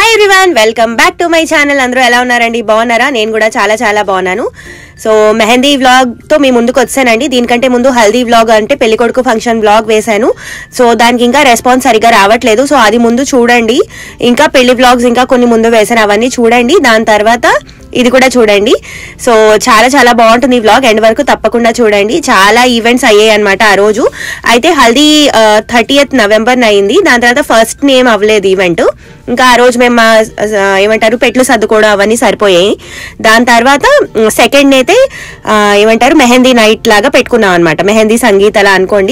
Hi everyone welcome back to my channel అందరూ ఎలా ఉన్నారండి బాగున్నారా నేను కూడా చాలా చాలా బాగున్నాను సో మెహందీ వ్లాగ్ తో మీ ముందుకు వచ్చానండి దీనికంటే ముందు హల్దీ వ్లాగ్ అంటే పెళ్లి కొడుకు ఫంక్షన్ వ్లాగ్ వేశాను సో దానికి ఇంకా రెస్పాన్స్ సరిగా రావట్లేదు సో అది ముందు చూడండి ఇంకా పెళ్లి వ్లాగ్స్ ఇంకా కొన్ని ముందు వేశాను అవన్నీ చూడండి దాని తర్వాత ఇది కూడా చూడండి సో చాలా చాలా బాగుంటుంది ఈ వ్లాగ్ ఎండ్ వరకు తప్పకుండా చూడండి చాలా ఈవెంట్స్ అయ్యాయి అనమాట ఆ రోజు అయితే హల్దీ థర్టీయత్ నవంబర్ అయింది దాని తర్వాత ఫస్ట్ నేమ్ అవ్వలేదు ఈవెంట్ ఇంకా ఆ రోజు మేము మా, ఆ, ఏమంటారు పెట్లు సర్దుకోవడం అవన్నీ సరిపోయాయి దాని తర్వాత సెకండ్ అయితే ఆ, ఏమంటారు మెహందీ నైట్ లాగా పెట్టుకున్నాం అనమాట మెహందీ సంగీత్ అలా అనుకోండి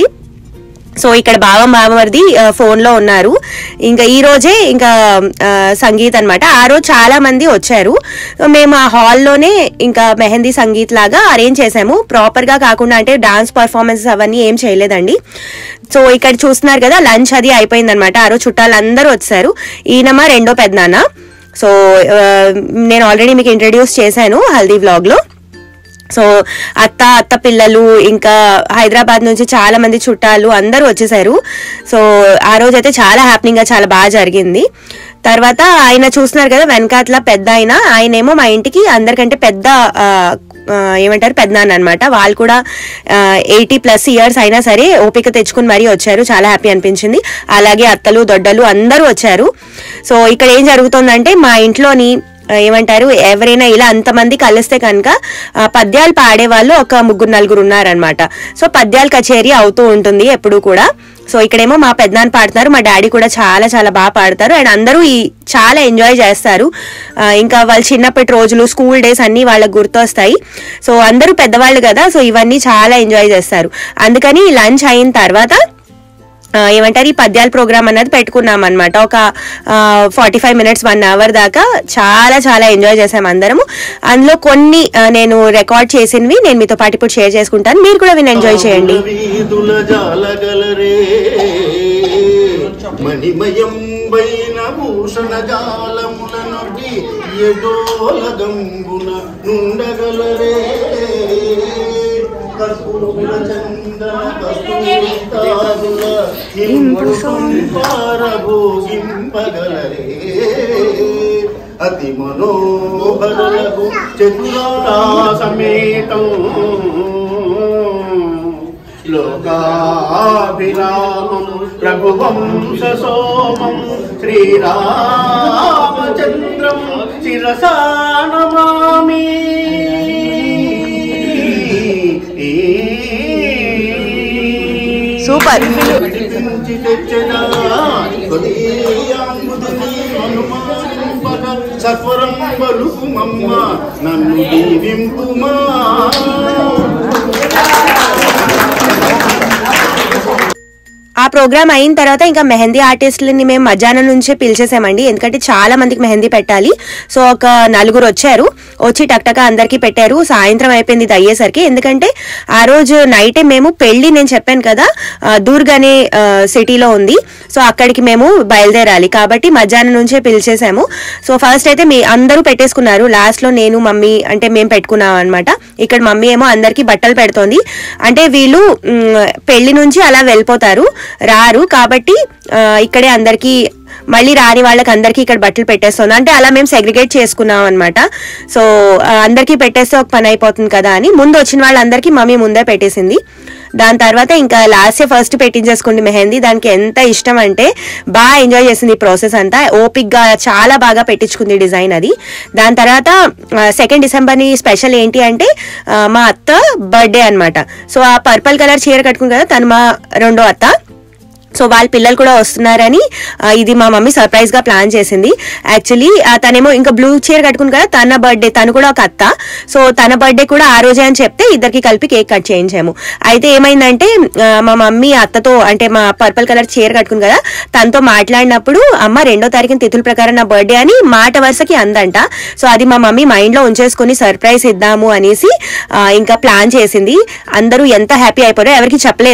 సో ఇక్కడ బావ మామవర్ది ఫోన్ లో ఉన్నారు ఇంకా ఈ రోజే ఇంకా ఆ, సంగీత్ అన్నమాట ఆ రోజు చాలా మంది వచ్చారు మేము ఆ హాల్లోనే ఇంకా మెహందీ సంగీత్ లాగా అరేంజ్ చేసాము ప్రాపర్ గా కాకుండా అంటే డాన్స్ పర్ఫార్మెన్సెస్ అవన్నీ ఏం చేయలేదండి సో ఇక్కడ చూస్తున్నారు కదా లంచ్ అది అయిపోయింది అనమాట ఆ రోజు చుట్టాలు అందరూ వచ్చారు ఈయనమా రెండో పెద్దనాన్న సో ఆ, నేను ఆల్రెడీ మీకు ఇంట్రడ్యూస్ చేశాను హల్దీ వ్లాగ్ లో సో అత్త అత్త పిల్లలు ఇంకా హైదరాబాద్ నుంచి చాలా మంది చుట్టాలు అందరూ వచ్చేసారు సో ఆ రోజు అయితే చాలా హ్యాపీగా చాలా బాగా జరిగింది తర్వాత ఆయన చూస్తున్నారు కదా వెనకాతల పెద్ద ఆయన ఆయనేమో మా ఇంటికి అందరికంటే పెద్ద ఆ, ఆ, ఏమంటారు పెద్దనాన్న అనమాట వాళ్ళు కూడా ఎయిటీ ప్లస్ ఇయర్స్ అయినా సరే ఓపిక తెచ్చుకుని మరీ వచ్చారు చాలా హ్యాపీ అనిపించింది అలాగే అత్తలు దొడ్డలు అందరూ వచ్చారు సో ఇక్కడ ఏం జరుగుతుందంటే మా ఇంట్లోని ఆ, ఏమంటారు ఎవరైనా ఇలా అంతమంది కలిస్తే కనుక ఆ, పద్యాలు పాడే వాళ్ళు ఒక ముగ్గురు నలుగురు ఉన్నారనమాట సో పద్యాల కచేరీ అవుతూ ఉంటుంది ఎప్పుడు కూడా సో ఇక్కడేమో మా పెద్దనాన్న పాడుతున్నారు మా డాడీ కూడా చాలా చాలా బాగా పాడతారు అండ్ అందరూ ఈ చాలా ఎంజాయ్ చేస్తారు ఆ, ఇంకా వాళ్ళ చిన్నప్పటి రోజులు స్కూల్ డేస్ అన్ని వాళ్ళకి గుర్తొస్తాయి సో అందరూ పెద్దవాళ్ళు కదా సో ఇవన్నీ చాలా ఎంజాయ్ చేస్తారు అందుకని లంచ్ అయిన తర్వాత ఆ, ఏమంటారు ఈ పద్యాల ప్రోగ్రామ్ అన్నది పెట్టుకున్నాం అనమాట ఒక forty five minutes one hour దాకా చాలా చాలా ఎంజాయ్ చేసాం అందరము అందులో కొన్ని ఆ, నేను రికార్డ్ చేసినవి నేను మీతో పాటు ఇప్పుడు షేర్ చేసుకుంటాను మీరు కూడా విని ఎంజాయ్ చేయండి వీధుల జాలగలరే మణిమయంబైన భూషణ జాలముల నుండి ఎడోల గంగున నుండగలరే కర్పూర చందన కస్తూరితాదుల పారభోగింపగలరే అతి మనోహరకు చతురా సమేతం లోకాభిరామం రఘువంశ సోమం శ్రీరామచంద్రం శిరసా నమామి సూపర్. విడిపించి తెచ్చగా కొలియాంబుదిని అనుమానింపగ సత్వరం పలుకుమమ్మ నన్ను దీవింపుమా ఆ ప్రోగ్రామ్ అయిన తర్వాత ఇంకా మెహందీ ఆర్టిస్టులని మేము మధ్యాహ్నం నుంచే పిలిచేసామండి ఎందుకంటే చాలా మందికి మెహందీ పెట్టాలి సో ఒక నలుగురు వచ్చారు వచ్చి టక్టక అందరికీ పెట్టారు సాయంత్రం అయిపోయింది ఇది అయ్యేసరికి ఎందుకంటే ఆ రోజు నైటే మేము పెళ్లి నేను చెప్పాను కదా ఆ, దూర్గ్ అనే ఆ, సిటీలో ఉంది సో అక్కడికి మేము బయలుదేరాలి కాబట్టి మధ్యాహ్నం నుంచే పిలిచేసాము సో ఫస్ట్ అయితే మీ అందరూ పెట్టేసుకున్నారు లాస్ట్ లో నేను మమ్మీ అంటే మేము పెట్టుకున్నాం అనమాట ఇక్కడ మమ్మీ ఏమో అందరికి బట్టలు పెడుతోంది అంటే వీళ్ళు మ్, పెళ్లి నుంచి అలా వెళ్ళిపోతారు రారు కాబట్టి ఆ, ఇక్కడే అందరికి మళ్ళీ రాని వాళ్ళకి అందరికీ ఇక్కడ బట్టలు పెట్టేస్తుంది అంటే అలా మేము సెగ్రిగేట్ చేసుకున్నాం అనమాట సో ఆ, అందరికీ పెట్టేస్తే ఒక పని అయిపోతుంది కదా అని ముందు వచ్చిన వాళ్ళందరికీ మమ్మీ ముందే పెట్టేసింది దాని తర్వాత ఇంకా లాస్ట్ ఫస్ట్ పెట్టించేసుకుంది మెహందీ దానికి ఎంత ఇష్టం అంటే బాగా ఎంజాయ్ చేసింది ఈ ప్రాసెస్ అంతా ఓపిక్ గా చాలా బాగా పెట్టించుకుంది డిజైన్ అది దాని తర్వాత సెకండ్ డిసెంబర్ ని స్పెషల్ ఏంటి అంటే ఆ, మా అత్త బర్త్డే అన్నమాట సో ఆ పర్పల్ కలర్ చీర కట్టుకుంది కదా తను మా రెండో అత్త సో వాళ్ళ పిల్లలు కూడా వస్తున్నారని ఆ, ఇది మా మమ్మీ సర్ప్రైజ్ గా ప్లాన్ చేసింది యాక్చువల్లీ తనేమో ఇంకా బ్లూ చీర కట్టుకుంది కదా తన బర్త్డే తను కూడా ఒక అత్త సో తన బర్త్డే కూడా ఆ రోజే అని చెప్తే ఇద్దరికి కలిపి కేక్ కట్ చేయించాము అయితే ఏమైందంటే ఆ, మా మమ్మీ అత్తతో అంటే మా పర్పల్ కలర్ చీర కట్టుకుంది కదా తనతో మాట్లాడినప్పుడు అమ్మ రెండో తారీఖున తిథుల ప్రకారం నా బర్త్డే అని మాట వరుసకి అందంట సో అది మా మమ్మీ మైండ్ లో ఉంచేసుకుని సర్ప్రైజ్ ఇద్దాము అనేసి ఆ, ఇంకా ప్లాన్ చేసింది అందరూ ఎంత హ్యాపీ అయిపోయారో ఎవరికి చెప్పలేదు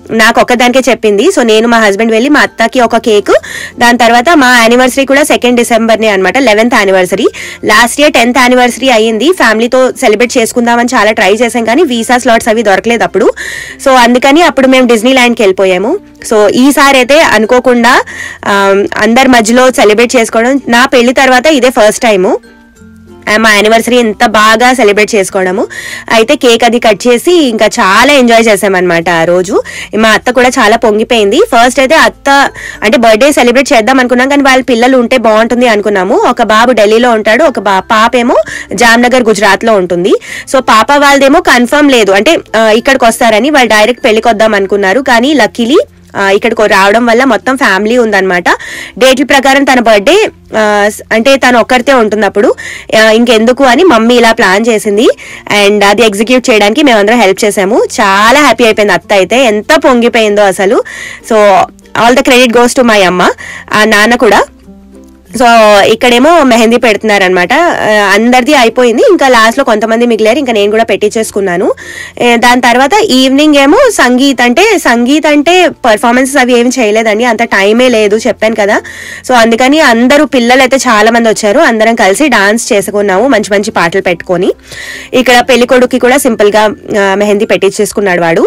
నాకు ఒక్కదానికే చెప్పింది సో నేను మా హస్బెండ్ వెళ్ళి మా అత్తకి ఒక కేక్ దాని తర్వాత మా యానివర్సరీ కూడా సెకండ్ డిసెంబర్ నే అనమాట eleventh anniversary last year tenth anniversary అయ్యింది ఫ్యామిలీతో సెలబ్రేట్ చేసుకుందామని చాలా ట్రై చేసాం కానీ వీసా స్లాట్స్ అవి దొరకలేదు అప్పుడు సో అందుకని అప్పుడు మేము డిజ్నీ ల్యాండ్కి వెళ్ళిపోయాము సో ఈసారి అయితే అనుకోకుండా ఆమ్, అందరి మధ్యలో సెలబ్రేట్ చేసుకోవడం నా పెళ్లి తర్వాత ఇదే ఫస్ట్ టైము ఆ, మా యానివర్సరీ ఎంత బాగా సెలబ్రేట్ చేసుకోవడము అయితే కేక్ అది కట్ చేసి ఇంకా చాలా ఎంజాయ్ చేసామన్నమాట ఆ రోజు మా అత్త కూడా చాలా పొంగిపోయింది ఫస్ట్ అయితే అత్త అంటే బర్త్డే సెలబ్రేట్ చేద్దాం అనుకున్నాం కానీ వాళ్ళ పిల్లలు ఉంటే బాగుంటుంది అనుకున్నాము ఒక బాబు ఢిల్లీలో ఉంటాడు ఒక బా పాప ఏమో జామ్నగర్ గుజరాత్ లో ఉంటుంది సో పాప వాళ్ళదేమో కన్ఫర్మ్ లేదు అంటే ఆ, ఇక్కడికి వస్తారని వాళ్ళు డైరెక్ట్ పెళ్లికి వద్దాం అనుకున్నారు కానీ లక్కీలీ ఆ, ఇక్కడికి రావడం వల్ల మొత్తం ఫ్యామిలీ ఉందన్నమాట డేట్ల ప్రకారం తన బర్త్డే అంటే తను ఒక్కరితే ఉంటుంది అప్పుడు ఆ, ఇంకెందుకు అని మమ్మీ ఇలా ప్లాన్ చేసింది అండ్ అది ఎగ్జిక్యూట్ చేయడానికి మేమందరం హెల్ప్ చేసాము చాలా హ్యాపీ అయిపోయింది అత్త అయితే ఎంత పొంగిపోయిందో అసలు so all the credit goes to my అమ్మ ఆ నాన్న కూడా సో ఇక్కడేమో మెహందీ పెడుతున్నారనమాట అందరిది అయిపోయింది ఇంకా లాస్ట్ లో కొంతమంది మిగిలారు ఇంకా నేను కూడా పెట్టించేసుకున్నాను ఏ, దాని తర్వాత ఈవినింగ్ ఏమో సంగీత్ అంటే సంగీత్ అంటే పర్ఫార్మెన్సెస్ అవి ఏమి చేయలేదండి అంత టైమే లేదు చెప్పాను కదా సో అందుకని అందరూ పిల్లలు అయితే చాలా మంది వచ్చారు అందరం కలిసి డాన్స్ చేసుకున్నాము మంచి మంచి పాటలు పెట్టుకొని ఇక్కడ పెళ్లి కొడుక్కి కూడా సింపుల్ గా ఆ, మెహందీ పెట్టించేసుకున్నాడు వాడు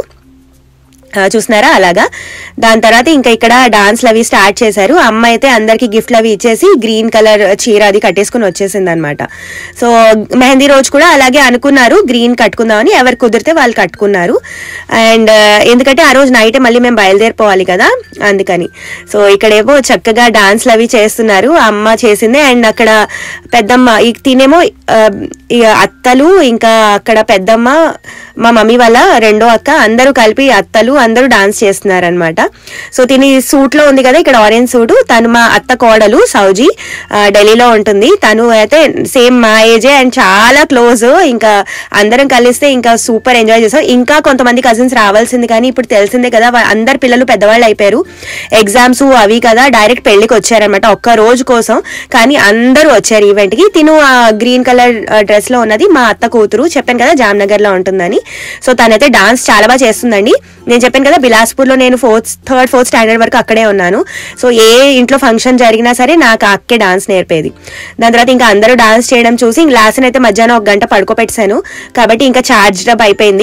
ఆ, చూస్తున్నారా అలాగా దాని తర్వాత ఇంకా ఇక్కడ డాన్స్లు అవి స్టార్ట్ చేశారు అమ్మ అయితే అందరికి గిఫ్ట్లు అవి ఇచ్చేసి గ్రీన్ కలర్ చీర అది కట్టేసుకుని వచ్చేసింది అనమాట సో మెహందీ రోజు కూడా అలాగే అనుకున్నారు గ్రీన్ కట్టుకుందామని ఎవరు కుదిరితే వాళ్ళు కట్టుకున్నారు అండ్ ఎందుకంటే ఆ రోజు నైట్ మళ్ళీ మేము బయలుదేరిపోవాలి కదా అందుకని సో ఇక్కడేమో చక్కగా డాన్స్లు అవి చేస్తున్నారు అమ్మ చేసింది అండ్ అక్కడ పెద్దమ్మ ఈ తినేమో ఆ, ఈ అత్తలు ఇంకా అక్కడ పెద్దమ్మ మా మమ్మీ వాళ్ళ రెండో అక్క అందరూ కలిపి అత్తలు అందరూ డాన్స్ చేస్తున్నారు అనమాట సో తిని సూట్ లో ఉంది కదా ఇక్కడ ఆరెంజ్ సూట్ తను మా అత్త కోడలు సౌజీ ఆ, ఢిల్లీలో ఉంటుంది తను అయితే సేమ్ మా ఏజే అండ్ చాలా క్లోజ్ ఇంకా అందరం కలిస్తే ఇంకా సూపర్ ఎంజాయ్ చేసాం ఇంకా కొంతమంది కజిన్స్ రావాల్సింది కానీ ఇప్పుడు తెలిసిందే కదా వా- అందరు పిల్లలు పెద్దవాళ్ళు అయిపోయారు ఎగ్జామ్స్ అవి కదా డైరెక్ట్ పెళ్లికి వచ్చారనమాట ఒక్క రోజు కోసం కానీ అందరూ వచ్చారు ఈవెంట్ కి తిను ఆ గ్రీన్ కలర్ డ్రెస్ లో ఉన్నది మా అత్త కూతురు చెప్పాను కదా జామ్నగర్ లో ఉంటుందని సో తనైతే డాన్స్ చాలా బాగా చేస్తుందండి నేను చెప్పాను కదా బిలాస్పూర్ లో నేను ఫోర్త్ థర్డ్ ఫోర్త్ స్టాండర్డ్ వరకు అక్కడే ఉన్నాను సో ఏ ఇంట్లో ఫంక్షన్ జరిగినా సరే నాకు ఆ అక్కే డాన్స్ నేర్పేది దాని తర్వాత ఇంకా అందరూ డాన్స్ చేయడం చూసి లాస్ట్ అయితే మధ్యాహ్నం ఒక గంట పడుకోపెట్టాను కాబట్టి ఇంకా ఛార్జ్ అప్ అయిపోయింది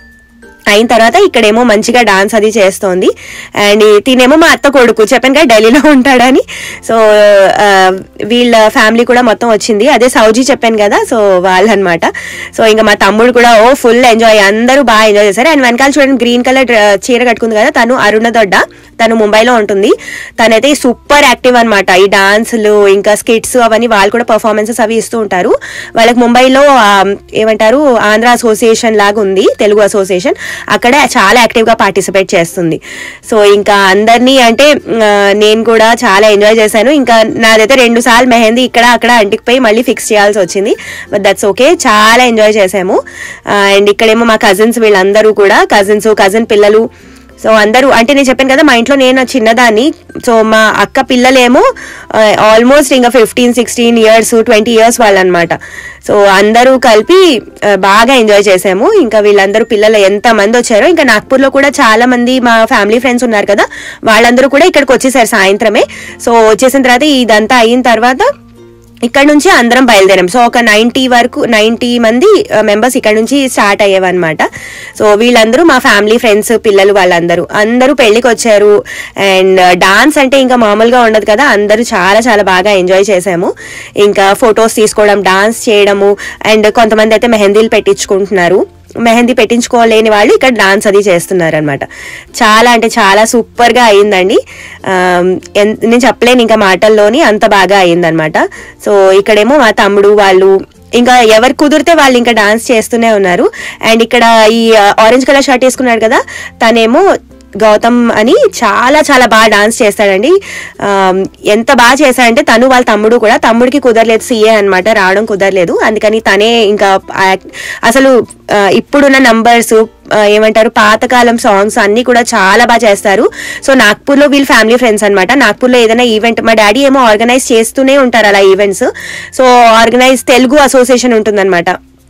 అయిన తర్వాత ఇక్కడేమో మంచిగా డాన్స్ అది చేస్తోంది అండ్ తినేమో మా అత్త కొడుకు చెప్పాను కదా ఢిల్లీలో ఉంటాడని సో ఆ, వీళ్ళ ఫ్యామిలీ కూడా మొత్తం వచ్చింది అదే సౌజీ చెప్పాను కదా సో వాళ్ళనమాట సో ఇంకా మా తమ్ముడు కూడా ఓ ఫుల్ ఎంజాయ్ అందరూ బాగా ఎంజాయ్ చేశారు అండ్ వెనకాల చూడండి గ్రీన్ కలర్ చీర కట్టుకుంది కదా తను అరుణ దొడ్డ తను ముంబైలో ఉంటుంది తనైతే సూపర్ యాక్టివ్ అనమాట ఈ డాన్సులు ఇంకా స్కిట్స్ అవన్నీ వాళ్ళు కూడా పర్ఫార్మెన్సెస్ అవి ఇస్తూ ఉంటారు వాళ్ళకి ముంబైలో ఆ, ఏమంటారు ఆంధ్ర అసోసియేషన్ లాగా ఉంది తెలుగు అసోసియేషన్ అక్కడ చాలా యాక్టివ్ గా పార్టిసిపేట్ చేస్తుంది సో ఇంకా అందరినీ అంటే ఆ, నేను కూడా చాలా ఎంజాయ్ చేశాను ఇంకా నాదైతే రెండు సార్లు మెహందీ ఇక్కడ అక్కడ అంటికిపోయి మళ్ళీ ఫిక్స్ చేయాల్సి వచ్చింది బట్ దట్స్ ఓకే చాలా ఎంజాయ్ చేసాము అండ్ ఇక్కడేమో మా కజిన్స్ వీళ్ళందరూ కూడా కజిన్స్ కజిన్ పిల్లలు సో అందరూ అంటే నేను చెప్పాను కదా మా ఇంట్లో నేను చిన్నదాన్ని సో మా అక్క పిల్లలేమో ఆల్మోస్ట్ ఇంకా fifteen sixteen years twenty years వాళ్ళనమాట సో అందరూ కలిపి ఆ, బాగా ఎంజాయ్ చేసాము ఇంకా వీళ్ళందరూ పిల్లలు ఎంత మంది వచ్చారో ఇంకా నాగ్పూర్లో కూడా చాలా మంది మా ఫ్యామిలీ ఫ్రెండ్స్ ఉన్నారు కదా వాళ్ళందరూ కూడా ఇక్కడికి వచ్చేసారు సాయంత్రమే సో వచ్చేసిన తర్వాత ఇదంతా అయిన తర్వాత ఇక్కడ నుంచి అందరం బయలుదేరాం సో ఒక నైన్టీ వరకు నైన్టీ మంది మెంబర్స్ ఇక్కడ నుంచి స్టార్ట్ అయ్యేవన్నమాట సో వీళ్ళందరూ మా ఫ్యామిలీ ఫ్రెండ్స్ పిల్లలు వాళ్ళందరూ అందరూ పెళ్లికి వచ్చారు అండ్ డాన్స్ అంటే ఇంకా మామూలుగా ఉండదు కదా అందరూ చాలా చాలా బాగా ఎంజాయ్ చేసాము ఇంకా ఫొటోస్ తీసుకోవడం డాన్స్ చేయడము అండ్ కొంతమంది అయితే మెహందీలు పెట్టించుకుంటున్నారు మెహందీ పెట్టించుకోలేని వాళ్ళు ఇక్కడ డాన్స్ అది చేస్తున్నారు అనమాట చాలా అంటే చాలా సూపర్ గా అయిందండి ఆమ్, ఎన్- నేను చెప్పలేను ఇంకా మాటల్లోని అంత బాగా అయిందనమాట సో ఇక్కడేమో మా తమ్ముడు వాళ్ళు ఇంకా ఎవరు కుదిరితే వాళ్ళు ఇంకా డాన్స్ చేస్తూనే ఉన్నారు అండ్ ఇక్కడ ఈ ఆరెంజ్ కలర్ షర్ట్ వేసుకున్నాడు కదా తనేమో గౌతమ్ అని చాలా చాలా బాగా డాన్స్ చేస్తాడండి ఆమ్, ఎంత బాగా చేశాడంటే తను వాళ్ళ తమ్ముడు కూడా తమ్ముడికి కుదరలేదు సీఏ అన్నమాట రావడం కుదరలేదు అందుకని తనే ఇంకా యాక్ట్- అసలు ఆ, ఇప్పుడున్న నంబర్స్ ఏమంటారు పాతకాలం సాంగ్స్ అన్ని కూడా చాలా బాగా చేస్తారు సో నాగ్పూర్లో వీళ్ళ ఫ్యామిలీ ఫ్రెండ్స్ అనమాట నాగ్పూర్లో ఏదైనా ఈవెంట్ మా డాడీ ఏమో ఆర్గనైజ్ చేస్తూనే ఉంటారు అలా events so organise Telugu association ఉంటుందన్నమాట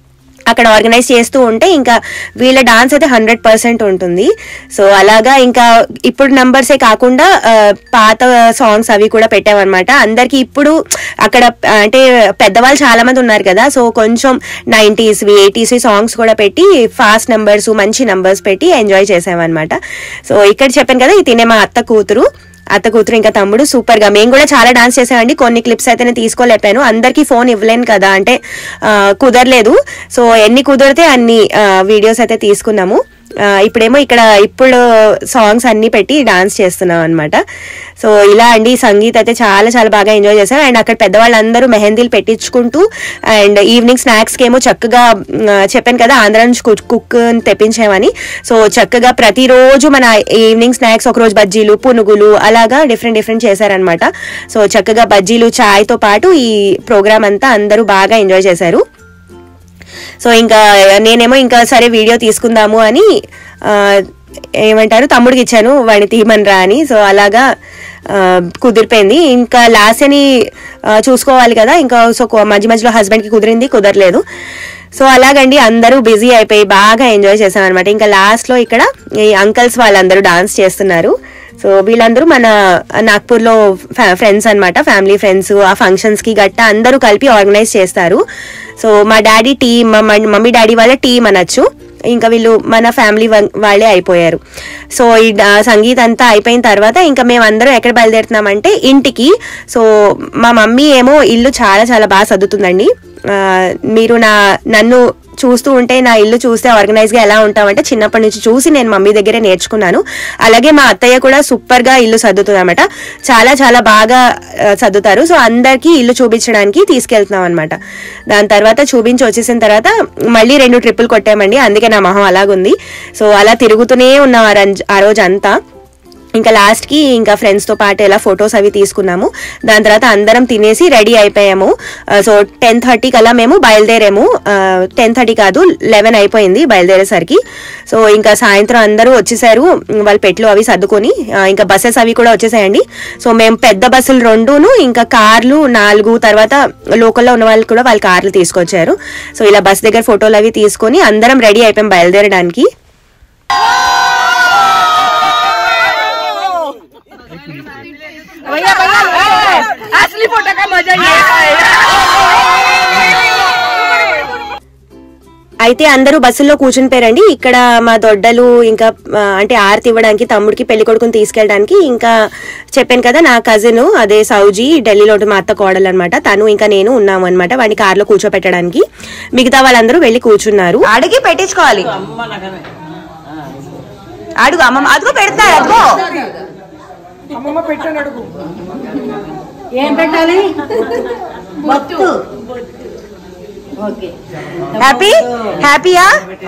అక్కడ ఆర్గనైజ్ చేస్తూ ఉంటే ఇంకా వీళ్ళ డాన్స్ అయితే హండ్రెడ్ పర్సెంట్ ఉంటుంది సో అలాగా ఇంకా ఇప్పుడు నంబర్సే కాకుండా ఆ, పాత సాంగ్స్ అవి కూడా పెట్టామన్నమాట అందరికి ఇప్పుడు అక్కడ ఆ, అంటే పెద్దవాళ్ళు చాలా మంది ఉన్నారు కదా సో కొంచెం నైంటీస్ ఎయిటీస్ సాంగ్స్ కూడా పెట్టి ఫాస్ట్ నంబర్స్ మంచి నంబర్స్ పెట్టి ఎంజాయ్ చేసామన్నమాట సో ఇక్కడ చెప్పాను కదా ఇది తినే మా అత్త కూతురు అత్త కూతురు ఇంకా తమ్ముడు సూపర్ గా మేము కూడా చాలా డాన్స్ చేసామండి కొన్ని క్లిప్స్ అయితే నేను తీసుకోలేపాను అందరికీ ఫోన్ ఇవ్వలేను కదా అంటే ఆ, కుదరలేదు సో ఎన్ని కుదిరితే అన్ని వీడియోస్ అయితే తీసుకున్నాము ఆ, ఇప్పుడేమో ఇక్కడ ఇప్పుడు సాంగ్స్ అన్ని పెట్టి డాన్స్ చేస్తున్నాం అనమాట సో ఇలా అండి సంగీత్ అయితే చాలా చాలా బాగా ఎంజాయ్ చేశాం అండ్ అక్కడ పెద్దవాళ్ళందరూ మెహందీలు పెట్టించుకుంటూ అండ్ ఈవినింగ్ స్నాక్స్ కి ఏమో చక్కగా మ్, చెప్పాను కదా ఆంధ్ర నుంచి కుక్ కుక్ తెప్పించామని సో చక్కగా ప్రతిరోజు మన ఈవినింగ్ స్నాక్స్ ఒక రోజు బజ్జీలు పునుగులు అలాగా డిఫరెంట్ డిఫరెంట్ చేశారనమాట సో చక్కగా బజ్జీలు చాయ్ తో పాటు ఈ ప్రోగ్రామ్ అంతా అందరూ బాగా ఎంజాయ్ చేశారు సో ఇంకా నేనేమో ఇంకా సరే వీడియో తీసుకుందాము అని ఆ, ఏమంటారు తమ్ముడికి ఇచ్చాను వాడిని తీయమని అని సో అలాగా ఆ, కుదిరిపోయింది ఇంకా లాస్ట్ అని ఆ, చూసుకోవాలి కదా ఇంకా సో కొ- మధ్య మధ్యలో హస్బెండ్కి కుదిరింది కుదరలేదు సో అలాగండి అందరూ బిజీ అయిపోయి బాగా ఎంజాయ్ చేసాం అనమాట ఇంకా లాస్ట్లో ఇక్కడ ఈ అంకల్స్ వాళ్ళందరూ డాన్స్ చేస్తున్నారు సో వీళ్ళందరూ మన నాగ్పూర్లో ఫ్రెండ్స్ అన్నమాట ఫ్యామిలీ ఫ్రెండ్స్ ఆ ఫంక్షన్స్ కి గట్టా అందరూ కలిపి ఆర్గనైజ్ చేస్తారు సో మా డాడీ టీమ్ మమ్మీ డాడీ వాళ్ళ టీం అనొచ్చు ఇంకా వీళ్ళు మన ఫ్యామిలీ వాళ్ళే అయిపోయారు సో ఈ డా- సంగీత్ అంతా అయిపోయిన తర్వాత ఇంకా మేము అందరం ఎక్కడ బయలుదేరుతున్నామంటే ఇంటికి సో మా మమ్మీ ఏమో ఇల్లు చాలా చాలా బాగా సర్దుతుందండి ఆ, మీరు నా నన్ను చూస్తూ ఉంటే నా ఇల్లు చూస్తే ఆర్గనైజ్ గా ఎలా ఉంటామంటే చిన్నప్పటి నుంచి చూసి నేను మమ్మీ దగ్గరే నేర్చుకున్నాను అలాగే మా అత్తయ్య కూడా సూపర్ గా ఇల్లు సర్దుతుంది అనమాట చాలా చాలా బాగా ఆ, సర్దుతారు సో అందరికీ ఇల్లు చూపించడానికి తీసుకెళ్తున్నాం అనమాట దాని తర్వాత చూపించి వచ్చేసిన తర్వాత మళ్ళీ రెండు ట్రిప్పులు కొట్టామండి అందుకే నా మొహం అలాగుంది సో అలా తిరుగుతూనే ఉన్నాం ఆ రంజ్- ఆ రోజు అంతా ఇంకా లాస్ట్ కి ఇంకా ఫ్రెండ్స్ తో పాటు ఇలా ఫొటోస్ అవి తీసుకున్నాము దాని తర్వాత అందరం తినేసి రెడీ అయిపోయాము ఆ, సో టెన్ థర్టీకి అలా మేము బయలుదేరాము టెన్ థర్టీ కాదు లెవెన్ అయిపోయింది బయలుదేరేసరికి సో ఇంకా సాయంత్రం అందరూ వచ్చేసారు వాళ్ళ పెట్లు అవి సర్దుకొని ఆ, ఇంకా బస్సెస్ అవి కూడా వచ్చేసాయండి సో మేము పెద్ద బస్సులు రెండును ఇంకా కార్లు నాలుగు తర్వాత లోకల్లో ఉన్న వాళ్ళు కూడా వాళ్ళ కార్లు తీసుకొచ్చారు సో ఇలా బస్ దగ్గర ఫోటోలు అవి తీసుకొని అందరం రెడీ అయిపోయాం బయలుదేరడానికి भैया भैया असली फोटो का मजा ये है అయితే అందరూ బస్సుల్లో కూర్చుని పోయారండి ఇక్కడ మా దొడ్డలు ఇంకా ఆ, అంటే ఆరతి ఇవ్వడానికి తమ్ముడికి పెళ్లి కొడుకుని తీసుకెళ్ళడానికి ఇంకా చెప్పాను కదా నా కజిన్ అదే సౌజీ ఢిల్లీలో ఉంటుంది మా అత్త కోడలు అనమాట తను ఇంకా నేను ఉన్నాము అనమాట వాడిని కార్లో కూర్చోపెట్టడానికి మిగతా వాళ్ళందరూ వెళ్ళి కూర్చున్నారు అడిగి పెట్టించుకోవాలి అడుగు అమ్మమ్మ అదిగో పెడతారు అదిగో ఏం పెట్టాలి బొత్తు ఓకే హ్యాపీ హ్యాపీయా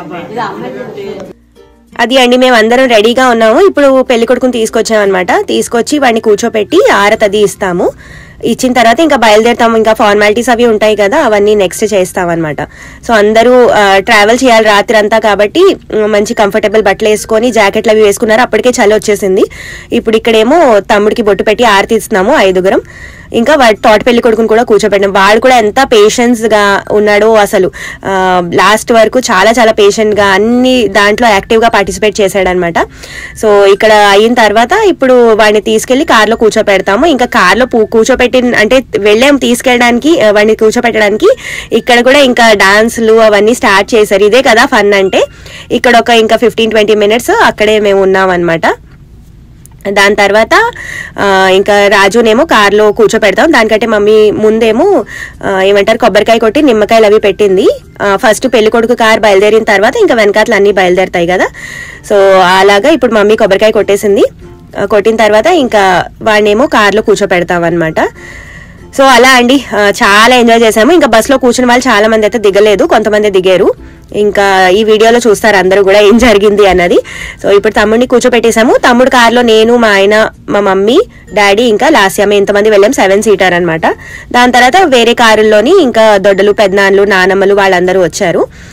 అది అండి మేము అందరం రెడీగా ఉన్నాము ఇప్పుడు పెళ్లి కొడుకుని తీసుకొచ్చాం అనమాట తీసుకొచ్చి వాడిని కూర్చోపెట్టి ఆరతి అది ఇస్తాము ఇచ్చిన తర్వాత ఇంకా బయలుదేరుతాము ఇంకా ఫార్మాలిటీస్ అవి ఉంటాయి కదా అవన్నీ నెక్స్ట్ చేస్తాం అనమాట సో అందరూ ట్రావెల్ చేయాలి రాత్రి అంతా కాబట్టి ఉమ్, మంచి కంఫర్టబుల్ బట్టలు వేసుకొని జాకెట్లు అవి వేసుకున్నారు అప్పటికే చలి వచ్చేసింది ఇప్పుడు ఇక్కడేమో తమ్ముడికి బొట్టు పెట్టి ఆరతి ఇస్తున్నాము ఐదుగురం ఇంకా వాడి తోట పెళ్లి కొడుకుని కూడా కూర్చోబెట్టాం వాడు కూడా ఎంత పేషెన్స్ గా ఉన్నాడో అసలు లాస్ట్ వరకు చాలా చాలా పేషెంట్ గా అన్ని దాంట్లో యాక్టివ్ గా పార్టిసిపేట్ చేశాడనమాట సో ఇక్కడ అయిన తర్వాత ఇప్పుడు వాడిని తీసుకెళ్లి కార్లో కూర్చోపెడతాము ఇంకా కార్లో పూ- కూర్చోపెట్టి అంటే వెళ్ళాము తీసుకెళ్ళడానికి ఆ, వాడిని కూర్చోపెట్టడానికి ఇక్కడ కూడా ఇంకా డాన్స్లు అవన్నీ స్టార్ట్ చేశారు ఇదే కదా ఫన్ అంటే ఇక్కడ ఒక ఇంకా ఫిఫ్టీన్ ట్వంటీ మినిట్స్ అక్కడే మేము ఉన్నాం అనమాట దాని తర్వాత ఆ, ఇంకా రాజునేమో కార్లో కూర్చోపెడతాం దానికంటే మమ్మీ ముందేమో ఆ, ఏమంటారు కొబ్బరికాయ కొట్టి నిమ్మకాయలు అవి పెట్టింది ఆ, ఫస్ట్ పెళ్లి కొడుకు కార్ బయలుదేరిన తర్వాత ఇంకా వెనకాతలు అన్ని బయలుదేరుతాయి కదా సో అలాగా ఇప్పుడు మమ్మీ కొబ్బరికాయ కొట్టేసింది ఆ, కొట్టిన తర్వాత ఇంకా వాడినేమో కార్లో కూర్చోపెడతాం అనమాట సో అలా అండి ఆ, చాలా ఎంజాయ్ చేసాము ఇంకా బస్సులో కూర్చున్న వాళ్ళు చాలా మంది అయితే దిగలేదు కొంతమంది దిగారు ఇంకా ఈ వీడియోలో చూస్తారు అందరూ కూడా ఏం జరిగింది అన్నది సో ఇప్పుడు తమ్ముడిని కూర్చోపెట్టేశాము తమ్ముడు కార్లో నేను మా ఆయన మా మమ్మీ డాడీ ఇంకా లాస్యా మేము ఇంతమంది వెళ్ళాం సెవెన్ సీటర్ అన్నమాట దాని తర్వాత వేరే కారుల్లోని ఇంకా దొడ్డలు పెద్దనాన్నలు నానమ్మలు వాళ్ళందరూ వచ్చారు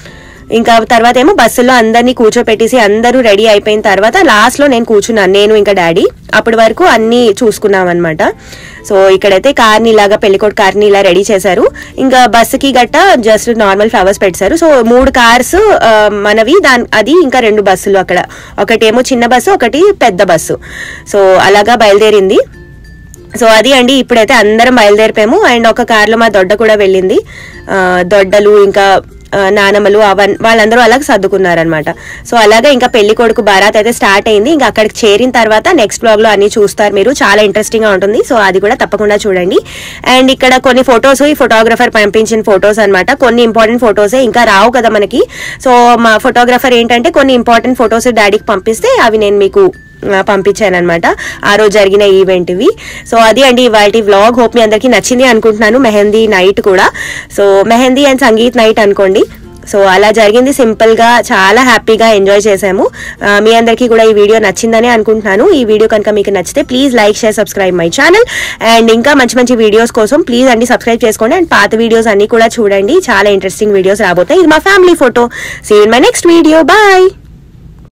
ఇంకా తర్వాత ఏమో బస్సులో అందరినీ కూర్చోపెట్టేసి అందరూ రెడీ అయిపోయిన తర్వాత లాస్ట్ లో నేను కూర్చున్నాను నేను ఇంకా డాడీ అప్పటి వరకు అన్ని చూసుకున్నాం అనమాట సో ఇక్కడైతే కార్ని ఇలాగా పెళ్లికోట్ కార్ని ఇలా రెడీ చేశారు ఇంకా బస్సుకి గట్ట జస్ట్ నార్మల్ ఫ్లవర్స్ పెట్టారు సో మూడు కార్స్ మనవి దాని అది ఇంకా రెండు బస్సులు అక్కడ ఒకటేమో చిన్న బస్సు ఒకటి పెద్ద బస్సు సో అలాగా బయలుదేరింది సో అది అండి ఇప్పుడైతే అందరం బయలుదేరిపోయాము అండ్ ఒక కార్లో మా దొడ్డ కూడా వెళ్ళింది ఆ, దొడ్డలు ఇంకా ఆ, నానమ్మలు అవన్ వాళ్ళందరూ అలాగ సర్దుకున్నారనమాట సో అలాగే ఇంకా పెళ్లి కొడుకు బారాత్ అయితే స్టార్ట్ అయింది ఇంకా అక్కడికి చేరిన తర్వాత నెక్స్ట్ బ్లాగ్ లో అన్ని చూస్తారు మీరు చాలా ఇంట్రెస్టింగ్ గా ఉంటుంది సో అది కూడా తప్పకుండా చూడండి అండ్ ఇక్కడ కొన్ని ఫొటోస్ ఈ ఫోటోగ్రఫర్ పంపించిన ఫొటోస్ అన్నమాట కొన్ని ఇంపార్టెంట్ ఫొటోసే ఇంకా రావు కదా మనకి సో మా ఫోటోగ్రఫర్ ఏంటంటే కొన్ని ఇంపార్టెంట్ ఫొటోస్ డాడీకి పంపిస్తే అవి నేను మీకు పంపించాను అనమాట ఆ రోజు జరిగిన ఈవెంట్ ఇవి సో అది అండి ఇవాళ వ్లాగ్ హోప్ మీ అందరికీ నచ్చింది అనుకుంటున్నాను మెహందీ నైట్ కూడా so mehendi and sangeet night అనుకోండి సో అలా జరిగింది సింపుల్ గా చాలా హ్యాపీగా ఎంజాయ్ చేసాము ఆ, మీ అందరికీ కూడా ఈ వీడియో నచ్చిందని అనుకుంటున్నాను ఈ వీడియో కనుక మీకు నచ్చితే please like share subscribe my channel and ఇంకా మంచి మంచి వీడియోస్ కోసం ప్లీజ్ అండి సబ్స్క్రైబ్ చేసుకోండి అండ్ పాత వీడియోస్ అన్ని కూడా చూడండి చాలా ఇంట్రెస్టింగ్ వీడియోస్ రాబోతాయి ఇది మా family photo see in my next video bye